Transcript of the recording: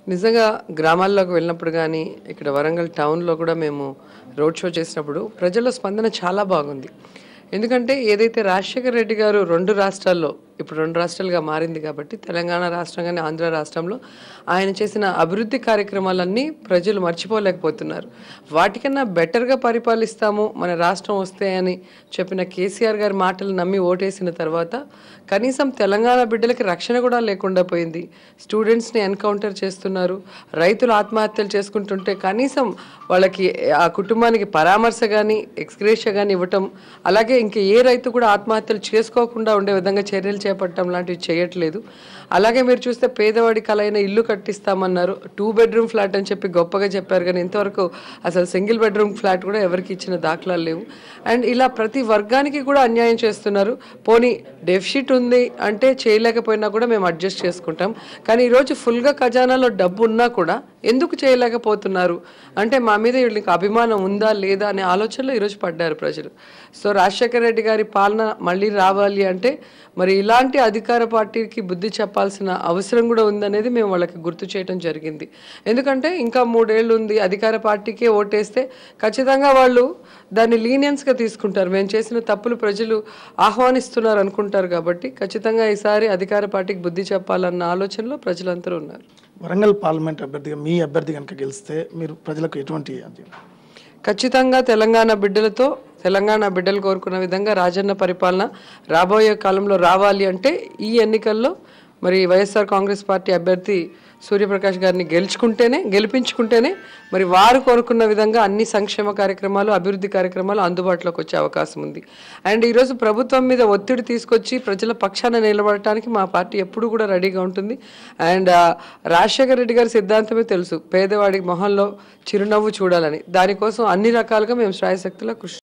నిజంగా గ్రామాల్లోకి వెళ్ళినప్పుడు కానీ ఇక్కడ వరంగల్ టౌన్లో కూడా మేము రోడ్ షో చేసినప్పుడు ప్రజల స్పందన చాలా బాగుంది ఎందుకంటే ఏదైతే రాజశేఖర రెడ్డి గారు రెండు రాష్ట్రాల్లో ఇప్పుడు రెండు రాష్ట్రాలుగా మారింది కాబట్టి తెలంగాణ రాష్ట్రం కానీ ఆంధ్ర రాష్ట్రంలో ఆయన చేసిన అభివృద్ధి కార్యక్రమాలన్నీ ప్రజలు మర్చిపోలేకపోతున్నారు వాటికన్నా బెటర్గా పరిపాలిస్తాము మన రాష్ట్రం వస్తే అని చెప్పిన కేసీఆర్ గారి మాటలు నమ్మి ఓటేసిన తర్వాత కనీసం తెలంగాణ బిడ్డలకి రక్షణ కూడా లేకుండా పోయింది స్టూడెంట్స్ని ఎన్కౌంటర్ చేస్తున్నారు రైతులు ఆత్మహత్యలు చేసుకుంటుంటే కనీసం వాళ్ళకి ఆ కుటుంబానికి పరామర్శ కానీ ఎక్స్గ్రేష కానీ ఇవ్వటం అలాగే ఇంక ఏ రైతు కూడా ఆత్మహత్యలు చేసుకోకుండా ఉండే విధంగా చర్యలు చేపట్టడం లాంటివి చేయట్లేదు అలాగే మీరు చూస్తే పేదవాడి కలైన ఇల్లు కట్టిస్తామన్నారు టూ బెడ్రూమ్ ఫ్లాట్ అని చెప్పి గొప్పగా చెప్పారు కానీ ఇంతవరకు అసలు సింగిల్ బెడ్రూమ్ ఫ్లాట్ కూడా ఎవరికి ఇచ్చిన దాఖలాలు లేవు అండ్ ఇలా ప్రతి వర్గానికి కూడా అన్యాయం చేస్తున్నారు పోనీ డెఫిషిట్ ఉంది అంటే చేయలేకపోయినా కూడా మేము అడ్జస్ట్ చేసుకుంటాం కానీ ఈరోజు ఫుల్గా ఖజానాలో డబ్బు ఉన్నా కూడా ఎందుకు చేయలేకపోతున్నారు అంటే మా మీద వీళ్ళకి అభిమానం ఉందా లేదా అనే ఆలోచనలో ఈరోజు పడ్డారు ప్రజలు సో రాజశేఖర రెడ్డి గారి పాలన మళ్ళీ రావాలి అంటే మరి ఇలాంటి అధికార పార్టీకి బుద్ధి చెప్పాల్సిన అవసరం కూడా ఉందనేది మేము వాళ్ళకి గుర్తు చేయడం జరిగింది ఎందుకంటే ఇంకా మూడేళ్ళు ఉంది అధికార పార్టీకే ఓటేస్తే ఖచ్చితంగా వాళ్ళు దాన్ని లీనియన్స్గా తీసుకుంటారు మేము చేసిన తప్పులు ప్రజలు ఆహ్వానిస్తున్నారు అనుకుంటారు కాబట్టి ఖచ్చితంగా ఈసారి అధికార పార్టీకి బుద్ధి చెప్పాలన్న ఆలోచనలో ప్రజలందరూ ఉన్నారు వరంగల్ పార్లమెంట్ అభ్యర్థిగా మీ అభ్యర్థి కనుక గెలిస్తే మీరు ప్రజలకు ఎటువంటి అది- ఖచ్చితంగా తెలంగాణ బిడ్డలతో తెలంగాణ బిడ్డలు కోరుకున్న విధంగా రాజన్న పరిపాలన రాబోయే కాలంలో రావాలి అంటే ఈ ఎన్నికల్లో మరి వైఎస్ఆర్ కాంగ్రెస్ పార్టీ అభ్యర్థి సూర్యప్రకాష్ గారిని గెలుచుకుంటేనే గెలిపించుకుంటేనే మరి వారు కోరుకున్న విధంగా అన్ని సంక్షేమ కార్యక్రమాలు అభివృద్ధి కార్యక్రమాలు అందుబాటులోకి వచ్చే అవకాశం ఉంది అండ్ ఈరోజు ప్రభుత్వం మీద ఒత్తిడి తీసుకొచ్చి ప్రజల పక్షాన నిలబడటానికి మా పార్టీ ఎప్పుడు కూడా రెడీగా ఉంటుంది అండ్ ఆ, రాజశేఖర రెడ్డి గారి సిద్ధాంతమే తెలుసు పేదవాడి మొహంలో చిరునవ్వు చూడాలని దానికోసం అన్ని రకాలుగా మేము శ్రాయశక్తిలో కృషి